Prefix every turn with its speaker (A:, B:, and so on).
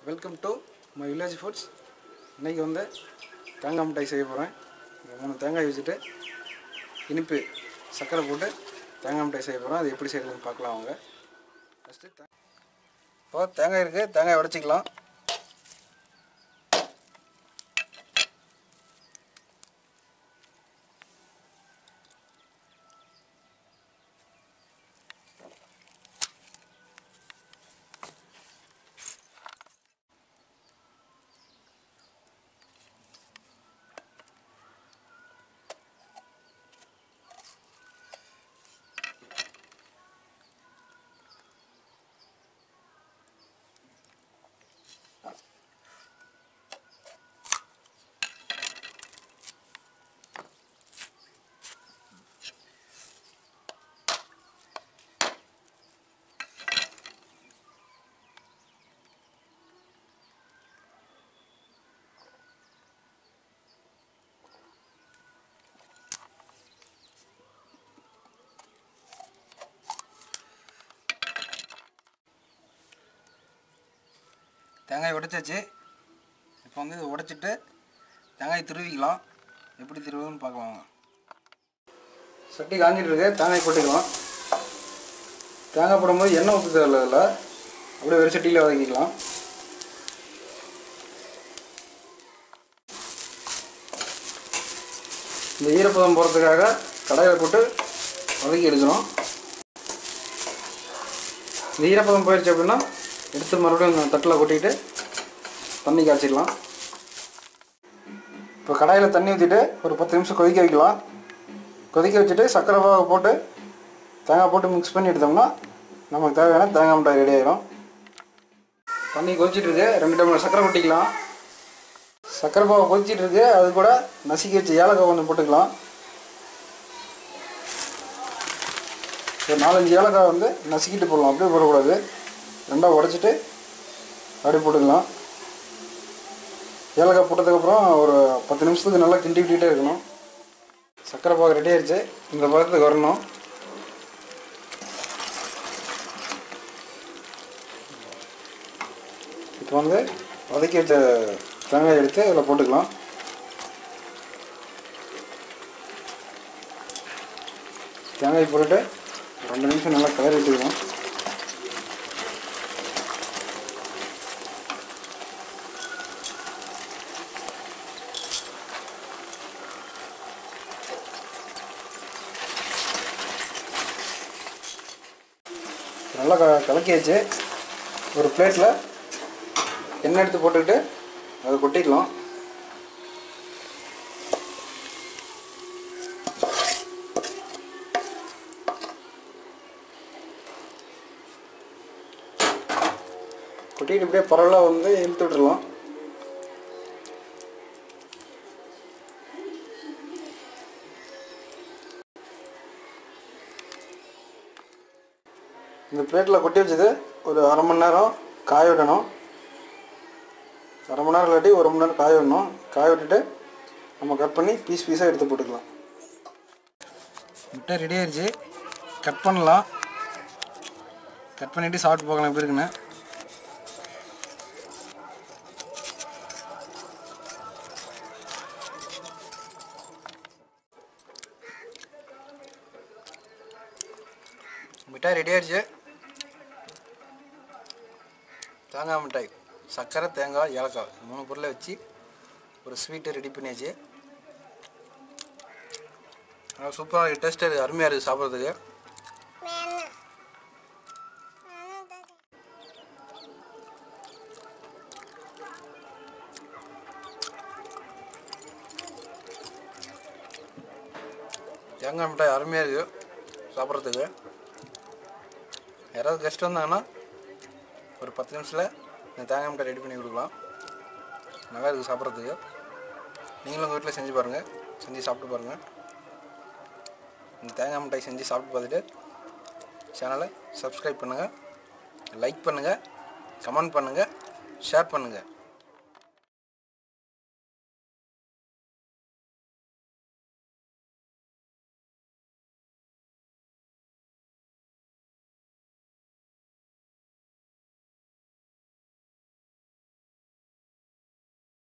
A: Welcome to my village foods இன்றைக்கி வந்து தேங்காய் மிட்டாய் செய்ய போகிறேன் மூணு தேங்காய் வச்சுட்டு இனிப்பு சர்க்கரை போட்டு தேங்காய் மிட்டாய் செய்ய போகிறோம் அது எப்படி செய்யறதுன்னு பார்க்கலாம் அவங்க ஃபஸ்ட்டு தே இப்போ தேங்காய் இருக்குது தேங்காய் உடச்சிக்கலாம் தேங்காய் உடைச்சாச்சு இப்போ வந்து இதை உடைச்சிட்டு தேங்காய் திருவிக்கலாம் எப்படி திருவுதுன்னு பார்க்கலாம் வாங்க. சட்டி காஞ்சிட்டு இருக்கு தேங்காய் போட்டுக்கலாம் தேங்காய் போடும்போது எண்ணெய் ஊற்று தேவையில்ல இதில் அப்படியே வெறும் சட்டியில் வதக்கிக்கலாம் இந்த ஈரப்பதம் போகிறதுக்காக கடாயில் போட்டு வதக்கி எடுக்கணும் இந்த ஈரப்பதம் போயிடுச்சு அப்படின்னா எடுத்து மறுபடியும் இந்த தட்டில் கொட்டிட்டு தண்ணி காய்ச்சிடலாம் இப்போ கடாயில் தண்ணி ஊற்றிட்டு ஒரு பத்து நிமிஷம் கொதிக்க வைக்கலாம் கொதிக்க வச்சுட்டு சர்க்கரை பாவை போட்டு தேங்காய் போட்டு மிக்ஸ் பண்ணி எடுத்தோம்னா நமக்கு தேவையான தேங்காய் மிட்டாய் ரெடி ஆயிடும் தண்ணி கொதிச்சிட்டு இருக்கு ரெண்டு டம்ளர் சர்க்கரை கொட்டிக்கலாம் சர்க்கரை பாவை கொதிச்சிட்டு இருக்கு அது கூட நசுக்கி வச்ச ஏலக்காய் கொஞ்சம் போட்டுக்கலாம் ஒரு நாலஞ்சு ஏலக்காய் வந்து நசுக்கிட்டு போடலாம் அப்படியே போடக்கூடாது ரெண்டாக உடச்சிட்டு அப்படியே போட்டுக்கலாம் ஏலக்காய் போட்டதுக்கப்புறம் ஒரு பத்து நிமிஷத்துக்கு நல்லா கிண்டி விட்டுக்கிட்டே இருக்கணும் சர்க்கரை பாகு ரெடி ஆயிடுச்சு இந்த பதத்துக்கு வரணும் இப்போ வந்து வதக்கி வச்ச தேங்காய் எடுத்து அதில் போட்டுக்கலாம் தேங்காய் போட்டுட்டு ரெண்டு நிமிஷம் நல்லா கலரி விட்டுக்கணும் நல்லா க கலக்கியாச்சு ஒரு பிளேட்டில் எண்ணெய் எடுத்து போட்டுக்கிட்டு அதை கொட்டிக்கலாம் கொட்டிட்டு இப்படியே பரவலாக வந்து இழுத்து விட்டுறலாம் இந்த பிளேட்டில் கொட்டி வச்சது ஒரு அரை மணி நேரம் காய விடணும் அரை மணி நேரம் இல்லாட்டி ஒரு மணி நேரம் காய விடணும் காய விட்டுட்டு நம்ம கட் பண்ணி பீஸ் பீஸாக எடுத்து போட்டுக்கலாம் முட்டை ரெடி ஆயிடுச்சு கட் பண்ணலாம் கட் பண்ணிவிட்டு சாப்பிட்டு பார்க்கலாம் எப்படி இருக்குன்னு மிட்டாய் ரெடி ஆயிடுச்சு தேங்காய் மிட்டாய் சர்க்கரை தேங்காய் ஏலக்காய் மூணு பொருளை வச்சு ஒரு ஸ்வீட்டு ரெடி பண்ணியாச்சு ஆனால் சூப்பராக இருக்குது டேஸ்ட்டு இருக்குது அருமையாக இருக்குது சாப்பிட்றதுக்கு தேங்காய் மிட்டாய் அருமையாக இருக்குது சாப்பிட்றதுக்கு யாராவது கெஸ்ட் வந்தாங்கன்னா ஒரு பத்து நிமிஷத்தில் இந்த தேங்காய் மிட்டாய் ரெடி பண்ணி கொடுக்கலாம் நல்லா இருக்குது சாப்பிட்றதுக்கு நீங்களும் உங்கள் வீட்டில் செஞ்சு பாருங்கள் செஞ்சு சாப்பிட்டு பாருங்கள் இந்த தேங்காய் மிட்டாய் செஞ்சு சாப்பிட்டு பார்த்துட்டு சேனலை சப்ஸ்கிரைப் பண்ணுங்கள் லைக் பண்ணுங்கள் கமெண்ட் பண்ணுங்கள் ஷேர் பண்ணுங்கள்